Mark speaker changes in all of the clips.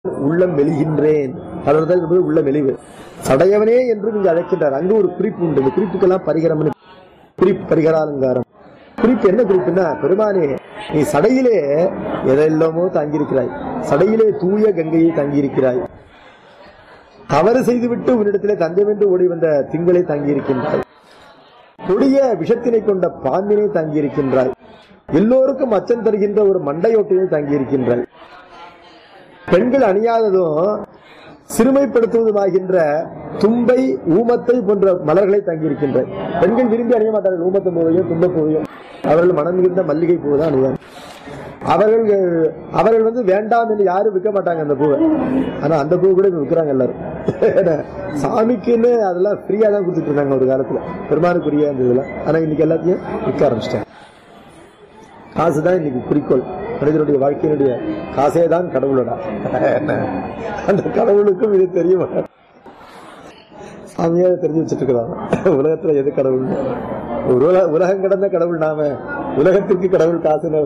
Speaker 1: உள்ளம் மெலிகின்றேன் அதாவது என்பது உள்ள மெலிவு சடையவனே என்று நீங்க அழைக்கின்றார் அங்கு ஒரு குறிப்பு உண்டு இந்த குறிப்புக்கெல்லாம் பரிகரம் குறிப்பு பரிகராலங்காரம் குறிப்பு என்ன குறிப்புன்னா பெருமானே நீ சடையிலே எதெல்லாமோ தாங்கியிருக்கிறாய் சடையிலே தூய கங்கையை தாங்கியிருக்கிறாய் தவறு செய்துவிட்டு உன்னிடத்திலே தஞ்சமென்று ஓடி வந்த திங்களை தாங்கியிருக்கின்றாய் கொடிய விஷத்தினை கொண்ட பாம்பினை தாங்கியிருக்கின்றாய் எல்லோருக்கும் அச்சம் தருகின்ற ஒரு மண்டையோட்டையை தாங்கியிருக்கின்றாய் பெண்கள் அணியாததும் சிறுமைப்படுத்துவதுமாகின்ற தும்பை ஊமத்தை போன்ற மலர்களை தங்கியிருக்கின்ற பெண்கள் விரும்பி அணிய மாட்டார்கள் ஊமத்த பூவையும் தும்ப பூவையும் அவர்கள் மனம் மிகுந்த மல்லிகை பூவை தான் அணிவார் அவர்கள் அவர்கள் வந்து வேண்டாம் என்று யாரும் விற்க மாட்டாங்க அந்த பூவை ஆனா அந்த பூ கூட இப்ப விற்கிறாங்க எல்லாரும் ஏன்னா, சாமிக்குன்னு அதெல்லாம் ஃப்ரீயா தான் கொடுத்துட்டு இருந்தாங்க ஒரு காலத்துல பெருமானுக்குரிய அந்த இதெல்லாம் ஆனா இன்னைக்கு எல்லாத்தையும் விற்க ஆரம்பிச்சிட்டாங்க காசுதான் இன்னைக்கு குறிக்கோள் மனிதனுடைய வாழ்க்கையினுடைய காசே தான் கடவுளடா அந்த கடவுளுக்கும் இது தெரியும் சாமியா தெரிஞ்சு வச்சுட்டு இருக்கிறாங்க உலகத்துல எது கடவுள் உலக உலகம் கடந்த கடவுள் நாம உலகத்திற்கு கடவுள் காசுன்னு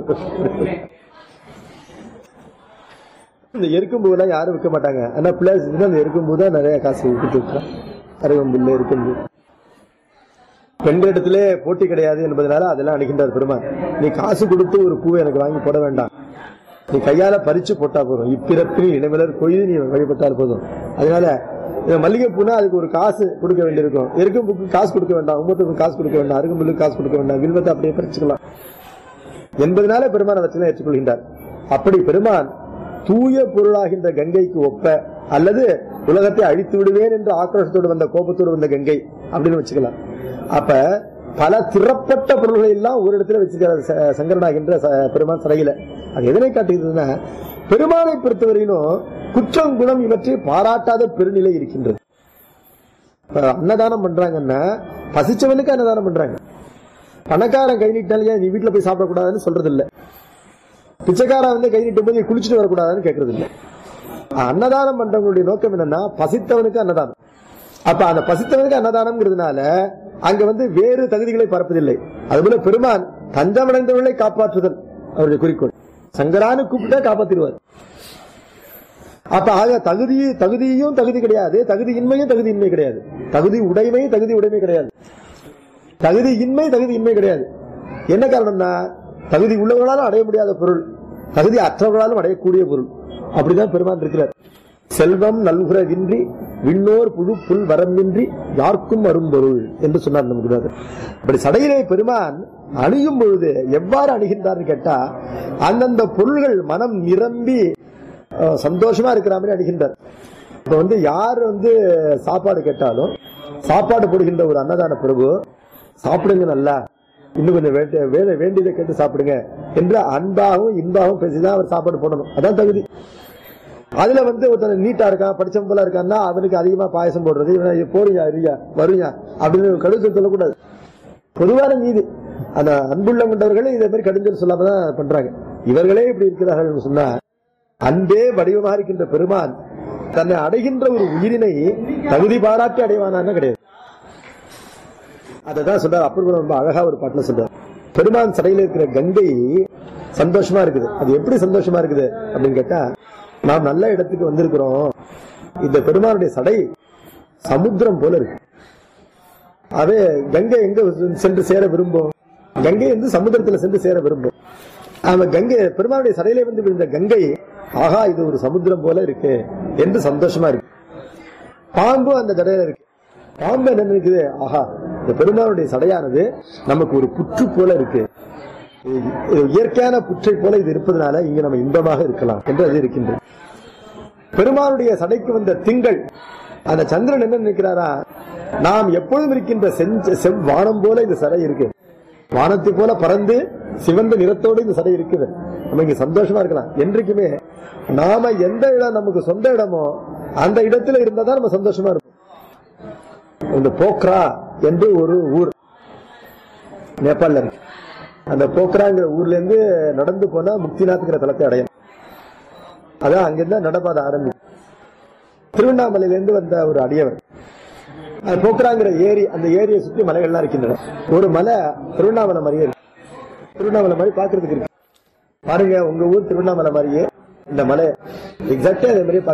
Speaker 1: இந்த எருக்கும் பூவெல்லாம் யாரும் விற்க மாட்டாங்க ஆனா பிள்ளையார் அந்த எருக்கும் பூ தான் நிறைய காசு கொடுத்து விட்டுறான் அருகம்புல்ல இருக்கும் பூ பெண்களிடத்திலே போட்டி கிடையாது என்பதனால அதெல்லாம் அணுகின்றார் பெருமான் நீ காசு கொடுத்து ஒரு பூவை எனக்கு வாங்கி போட வேண்டாம் நீ கையால பறிச்சு போட்டா போதும் இப்பிறப்பில் இளமலர் கொய்து நீ வழிபட்டால் போதும் அதனால இந்த மல்லிகை பூனா அதுக்கு ஒரு காசு கொடுக்க வேண்டியிருக்கும் எருக்கும் பூக்கு காசு கொடுக்க வேண்டாம் உமத்துக்கு காசு கொடுக்க வேண்டாம் அருகம்புல்லுக்கு காசு கொடுக்க வேண்டாம் வில்வத்தை அப்படியே பறிச்சுக்கலாம் என்பதனால பெருமான் அவற்றை ஏற்றுக்கொள்கின்றார் அப்படி பெருமான் தூய பொருளாகின்ற கங்கைக்கு ஒப்ப அல்லது உலகத்தை அழித்து விடுவேன் என்று ஆக்ரோஷத்தோடு வந்த கோபத்தோடு வந்த கங்கை அப்படின்னு வச்சுக்கலாம் அப்ப பல திறப்பட்ட பொருள்களை எல்லாம் ஒரு இடத்துல வச்சுக்கிறார் ச- சங்கரனாகின்ற ச- பெருமான் சிறையில அது எதனை காட்டுகிறதுன்னா பெருமானை பொறுத்தவரையிலும் குற்றம் குணம் இவற்றை பாராட்டாத பெருநிலை இருக்கின்றது இப்ப அன்னதானம் பண்றாங்கன்னா பசிச்சவனுக்கு அன்னதானம் பண்றாங்க பணக்காரன் கை நீட்டாலே நீ வீட்டுல போய் சாப்பிடக்கூடாதுன்னு சொல்றது இல்ல பிச்சைக்காரன் வந்து கை நீட்டும் போது நீ குளிச்சுட்டு வரக்கூடாதுன்னு கேட்கறது இல்ல அன்னதானம் பண்றவங்களுடைய நோக்கம் என்னன்னா பசித்தவனுக்கு அன்னதானம் அப்ப அந்த பசித்தவனுக்கு அன்னதானம்ங்கிறதுனால அங்க வந்து வேறு தகுதிகளை பரப்பதில்லை அதுபோல பெருமான் தஞ்சமடைந்தவர்களை காப்பாற்றுதல் அவருடைய குறிக்கோள் சங்கரானு கூப்பிட்டா காப்பாத்திடுவார் அப்ப ஆக தகுதி தகுதியும் தகுதி கிடையாது தகுதி இன்மையும் தகுதி இன்மை கிடையாது தகுதி உடைமை தகுதி உடைமை கிடையாது தகுதி இன்மை தகுதி இன்மை கிடையாது என்ன காரணம்னா தகுதி உள்ளவர்களாலும் அடைய முடியாத பொருள் தகுதி அற்றவர்களாலும் அடையக்கூடிய பொருள் அப்படிதான் பெருமான் இருக்கிறார் செல்வம் நல்குறவின்றி விண்ணோர் புழு புல் வரம்பின்றி யாருக்கும் அரும்பொருள் என்று சொன்னார் நமக்கு குருநாதர். அப்படி சடையிலே பெருமான் அணியும் பொழுது எவ்வாறு அணுகின்றார்னு கேட்டா அந்தந்த பொருள்கள் மனம் நிரம்பி அஹ், சந்தோஷமா இருக்கிற மாதிரி அணுகின்றார் இப்ப வந்து யார் வந்து சாப்பாடு கேட்டாலும் சாப்பாடு போடுகின்ற ஒரு அன்னதான பிரபு சாப்பிடுங்க நல்லா இன்னும் கொஞ்சம் வேண்டிய வேலை- வேண்டியதை கேட்டு சாப்பிடுங்க என்று அன்பாகவும் இன்பாகவும் பேசிதான் அவர் சாப்பாடு போடணும் அதான் தகுதி அதுல வந்து ஒருத்தன் நீட்டா இருக்கான் படிச்சவன் போல இருக்கான்னா அவனுக்கு அதிகமா பாயசம் போடுறது இவனை போறியா இருயா வருயா அப்படின்னு கடுத்து சொல்லக்கூடாது பொதுவான நீதி அந்த அன்புள்ளம் கொண்டவர்களே இதே மாதிரி கடுஞ்சல் சொல்லாம தான் பண்றாங்க இவர்களே இப்படி இருக்கிறார்கள் சொன்னா அன்பே வடிவமாக இருக்கின்ற பெருமான் தன்னை அடைகின்ற ஒரு உயிரினை தகுதி பாராட்டி அடைவானான்னு கிடையாது அததான் சொல்றார் அப்பர் ரொம்ப அழகா ஒரு பாட்டுல சொல்றார் பெருமான் சடையில இருக்கிற கங்கை சந்தோஷமா இருக்குது அது எப்படி சந்தோஷமா இருக்குது அப்படின்னு கேட்டா நாம் நல்ல இடத்துக்கு வந்திருக்கிறோம் இந்த பெருமானுடைய சடை சமுத்திரம் போல இருக்கு அதே கங்கை எங்க சென்று சேர விரும்பும் கங்கை வந்து சமுத்திரத்துல சென்று சேர விரும்பும் அந்த கங்கை பெருமானுடைய சடையிலே வந்து விழுந்த கங்கை ஆஹா இது ஒரு சமுத்திரம் போல இருக்கு என்று சந்தோஷமா இருக்கு பாம்பு அந்த ஜடையில இருக்கு பாம்பு என்ன நினைக்குது ஆஹா இந்த பெருமானுடைய சடையானது நமக்கு ஒரு புற்று போல இருக்கு இது- இது இயற்கையான புற்றை போல இது இருப்பதனால இங்க நம்ம இன்பமாக இருக்கலாம் என்று அது இருக்கின்றது பெருமானுடைய சடைக்கு வந்த திங்கள் அந்த சந்திரன் என்ன நினைக்கிறாரா நாம் எப்பொழுதும் இருக்கின்ற செஞ்ச செவ்வானம் போல இந்த சடை இருக்கு வானத்தை போல பறந்து சிவந்த நிறத்தோடு இந்த சடை இருக்குது நம்ம இங்க சந்தோஷமா இருக்கலாம் என்றைக்குமே நாம எந்த இடம் நமக்கு சொந்த இடமோ அந்த இடத்துல இருந்தா தான் நம்ம சந்தோஷமா இருப்போம் இந்த போக்ரா என்று ஒரு ஊர் நேபாளில் இருக்கு அந்த போக்ராங்கிற ஊர்ல இருந்து நடந்து போனா முக்திநாத்ங்கிற தலத்தை அடையும் அதான் அங்கிருந்தா நடப்பாத ஆரம்பிக்கும் திருவண்ணாமலையில இருந்து வந்த ஒரு அடியவர் அது போக்ராங்கிற ஏரி அந்த ஏரியை சுற்றி மலைகள்லாம் இருக்கின்றன ஒரு மலை திருவண்ணாமலை மாதிரியே இருக்கு திருவண்ணாமலை மாதிரி பாக்குறதுக்கு இருக்கு பாருங்க உங்க ஊர் திருவண்ணாமலை மாதிரியே இந்த மலை எக்ஸாக்டா அதே மாதிரி